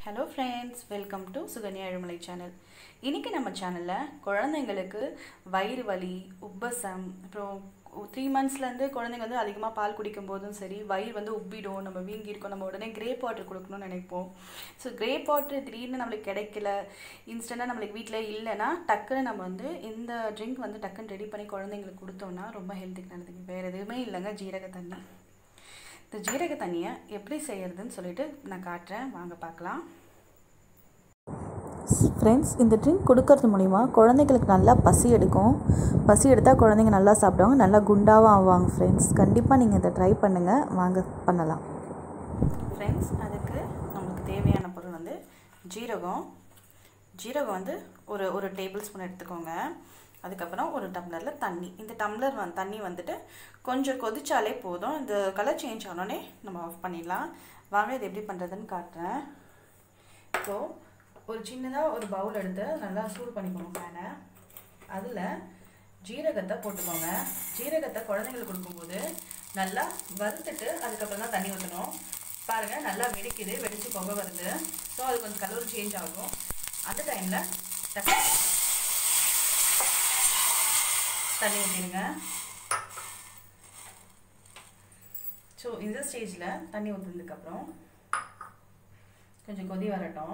hello friends welcome to Sukanya Ezhumalai channel இன்றைக்கி நம்ம சேனலில் குழந்தைங்களுக்கு வயிறு வலி உப்பசம் அப்புறம் த்ரீ மந்த்ஸ்லேருந்து குழந்தைங்க வந்து அதிகமாக பால் குடிக்கும் போதும் சரி வயிறு வந்து உப்பிடும் நம்ம வீங்கி இருக்கோம் நம்ம உடனே கிரேப் வாட்டர் கொடுக்கணும்னு நினைப்போம் ஸோ கிரேப் வாட்டர் திடீர்னு நம்மளுக்கு கிடைக்கல இன்ஸ்டண்ட்டாக நம்மளுக்கு வீட்டில் இல்லைன்னா டக்குன்னு நம்ம வந்து இந்த ட்ரிங்க் வந்து டக்குன்னு ரெடி பண்ணி குழந்தைங்களுக்கு கொடுத்தோம்னா ரொம்ப ஹெல்த்துக்கு நல்லதுங்க வேறு எதுவுமே இல்லைங்க ஜீரக தண்ணி இந்த ஜீரக தண்ணியை எப்படி செய்யறதுன்னு சொல்லிட்டு நான் காட்டுறேன் வாங்க பார்க்கலாம் ஃப்ரெண்ட்ஸ் இந்த ட்ரிங்க் கொடுக்கறது மூலிமா குழந்தைங்களுக்கு நல்லா பசி எடுக்கும் பசி எடுத்தால் குழந்தைங்க நல்லா சாப்பிடுவாங்க நல்லா குண்டாகவும் ஆவாங்க ஃப்ரெண்ட்ஸ் கண்டிப்பாக நீங்கள் இதை ட்ரை பண்ணுங்கள் வாங்க பண்ணலாம் ஃப்ரெண்ட்ஸ் அதுக்கு நம்மளுக்கு தேவையான பொருள் வந்து ஜீரகம் ஜீரகம் வந்து ஒரு ஒரு டேபிள் ஸ்பூன் எடுத்துக்கோங்க அதுக்கப்புறம் ஒரு டம்ளரில் தண்ணி இந்த டம்ளர் வந்து தண்ணி வந்துட்டு கொஞ்சம் கொதிச்சாலே போதும் இந்த கலர் சேஞ்ச் ஆனோடனே நம்ம ஆஃப் பண்ணிடலாம் வாங்க இது எப்படி பண்ணுறதுன்னு காட்டுறேன் ஸோ ஒரு சின்னதாக ஒரு பவுல் எடுத்து நல்லா சூடு பண்ணிக்கோங்க ஃபேனை அதில் ஜீரகத்தை போட்டுக்கோங்க ஜீரகத்தை குழந்தைங்களுக்கு கொடுக்கும்போது நல்லா வறுத்துட்டு அதுக்கப்புறம் தான் தண்ணி ஊற்றணும் பாருங்கள் நல்லா வெடிக்குது வெடிச்சு புகை வருது ஸோ அது கொஞ்சம் கலர் சேஞ்ச் ஆகும் அந்த டைமில் டக்கு தண்ணி ஊற்றிடுங்க ஸோ இந்த ஸ்டேஜில் தண்ணி ஊற்றுனதுக்கப்புறம் கொஞ்சம் கொதி வரட்டும்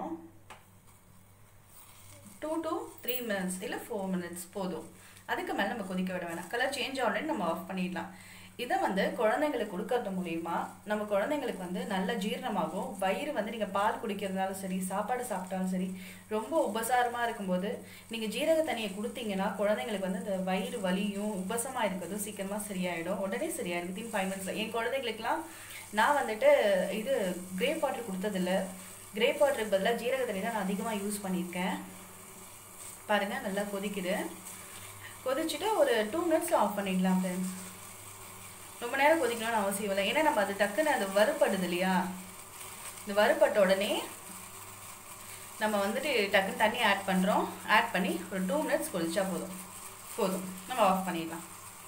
டூ டு த்ரீ மினிட்ஸ் இல்லை ஃபோர் மினிட்ஸ் போதும் அதுக்கு மேலே நம்ம கொதிக்க விட வேணாம் கலர் சேஞ்ச் ஆகலன்னு நம்ம ஆஃப் பண்ணிடலாம் இதை வந்து குழந்தைங்களுக்கு கொடுக்கறது மூலிமா நம்ம குழந்தைங்களுக்கு வந்து நல்ல ஜீரணமாகும் வயிறு வந்து நீங்கள் பால் குடிக்கிறதுனாலும் சரி சாப்பாடு சாப்பிட்டாலும் சரி ரொம்ப உபசாரமாக இருக்கும்போது நீங்கள் ஜீரக தண்ணியை கொடுத்தீங்கன்னா குழந்தைங்களுக்கு வந்து இந்த வயிறு வலியும் உபசமாக இருக்கிறதும் சீக்கிரமாக சரியாயிடும் உடனே சரியாயிடும் வித்தின் ஃபைவ் மினிட்ஸில் என் குழந்தைங்களுக்குலாம் நான் வந்துட்டு இது கிரேப் வாட்டர் கொடுத்ததில்ல கிரேப் வாட்டருக்கு பதிலாக ஜீரக தண்ணி தான் நான் அதிகமாக யூஸ் பண்ணியிருக்கேன் பாருங்கள் நல்லா கொதிக்குது கொதிச்சுட்டு ஒரு டூ மினிட்ஸில் ஆஃப் பண்ணிடலாம் ஃப்ரெண்ட்ஸ் ரொம்ப நேரம் கொதிக்கணும்னு அவசியம் இல்லை ஏன்னா நம்ம அது டக்குன்னு அது வறுப்படுது இல்லையா இந்த வறுப்பட்ட உடனே நம்ம வந்துட்டு டக்குன்னு தண்ணி ஆட் பண்ணுறோம் ஆட் பண்ணி ஒரு டூ மினிட்ஸ் கொதிச்சா போதும் போதும் நம்ம ஆஃப் பண்ணிடலாம்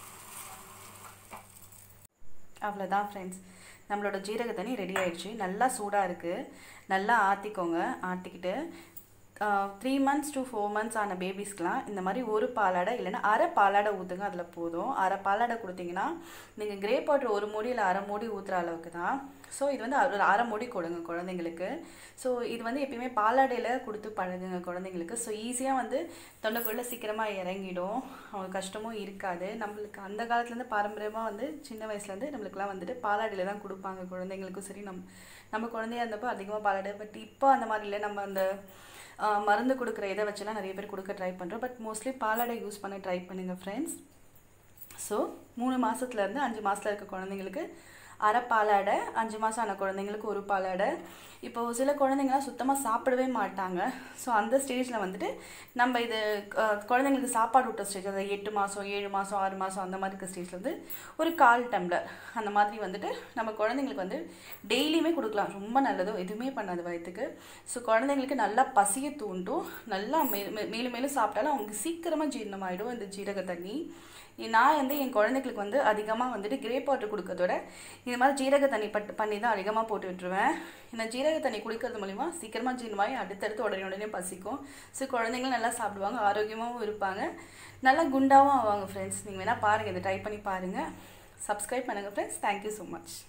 அவ்வளோதான் ஃப்ரெண்ட்ஸ் நம்மளோட ஜீரக தண்ணி ரெடி ஆயிடுச்சு நல்லா சூடாக இருக்குது நல்லா ஆற்றிக்கோங்க ஆற்றிக்கிட்டு three months to four months ஆன பேபிஸ்க்கெலாம் இந்த மாதிரி ஒரு பாலாடை இல்லைன்னா அரை பாலாடை ஊற்றுங்க அதில் போதும் அரை பாலாடை கொடுத்தீங்கன்னா நீங்கள் கிரேப் வாட்டர் ஒரு மூடி இல்லை அரை மூடி ஊற்றுற அளவுக்கு தான் ஸோ இது வந்து ஒரு அரை மூடி கொடுங்க குழந்தைங்களுக்கு ஸோ இது வந்து எப்பயுமே பாலாடையில் கொடுத்து பழகுங்க குழந்தைங்களுக்கு ஸோ ஈஸியாக வந்து தொண்டைக்குள்ளே சீக்கிரமாக இறங்கிடும் அவங்க கஷ்டமும் இருக்காது நம்மளுக்கு அந்த காலத்துலேருந்து பாரம்பரியமாக வந்து சின்ன வயசுலேருந்து நம்மளுக்குலாம் வந்துட்டு பாலாடையில் தான் கொடுப்பாங்க குழந்தைங்களுக்கும் சரி நம் நம்ம குழந்தையா இருந்தப்போ அதிகமாக பாலாடை பட் இப்போ அந்த மாதிரி இல்லை நம்ம அந்த மருந்து கொடுக்குற இதை வச்சுலாம் நிறைய பேர் கொடுக்க ட்ரை பண்ணுறோம் பட் மோஸ்ட்லி பாலாடை யூஸ் பண்ண ட்ரை பண்ணுங்கள் ஃப்ரெண்ட்ஸ் ஸோ மூணு மாதத்துலேருந்து அஞ்சு மாதத்தில் இருக்க குழந்தைங்களுக்கு அரை பாலாடை அஞ்சு மாதம் ஆன குழந்தைங்களுக்கு ஒரு பாலாடை இப்போது சில குழந்தைங்களாம் சுத்தமாக சாப்பிடவே மாட்டாங்க ஸோ அந்த ஸ்டேஜில் வந்துட்டு நம்ம இது குழந்தைங்களுக்கு சாப்பாடு விட்ட ஸ்டேஜ் அதாவது எட்டு மாதம் ஏழு மாதம் ஆறு மாதம் அந்த மாதிரி இருக்க ஸ்டேஜில் வந்து ஒரு கால் டம்ளர் அந்த மாதிரி வந்துட்டு நம்ம குழந்தைங்களுக்கு வந்து டெய்லியுமே கொடுக்கலாம் ரொம்ப நல்லதோ எதுவுமே பண்ணாது வயிற்றுக்கு ஸோ குழந்தைங்களுக்கு நல்லா பசியை தூண்டும் நல்லா மே மேலும் மேலும் சாப்பிட்டாலும் அவங்களுக்கு சீக்கிரமாக ஜீரணமாயிடும் இந்த ஜீரக தண்ணி நான் வந்து என் குழந்தைங்களுக்கு வந்து அதிகமாக வந்துட்டு கிரேப் வாட்டர் கொடுக்கறதோட இந்த மாதிரி ஜீரக தண்ணி பட்டு பண்ணி தான் அதிகமாக போட்டு விட்டுருவேன் இந்த ஜீரக தண்ணி குடிக்கிறது மூலிமா சீக்கிரமாக ஜீரணமாகி அடுத்தடுத்து உடனே உடனே பசிக்கும் ஸோ குழந்தைங்களும் நல்லா சாப்பிடுவாங்க ஆரோக்கியமாகவும் இருப்பாங்க நல்லா குண்டாகவும் ஆவாங்க ஃப்ரெண்ட்ஸ் நீங்கள் வேணால் பாருங்கள் இதை ட்ரை பண்ணி பாருங்கள் சப்ஸ்கிரைப் பண்ணுங்கள் ஃப்ரெண்ட்ஸ் தேங்க்யூ ஸோ மச்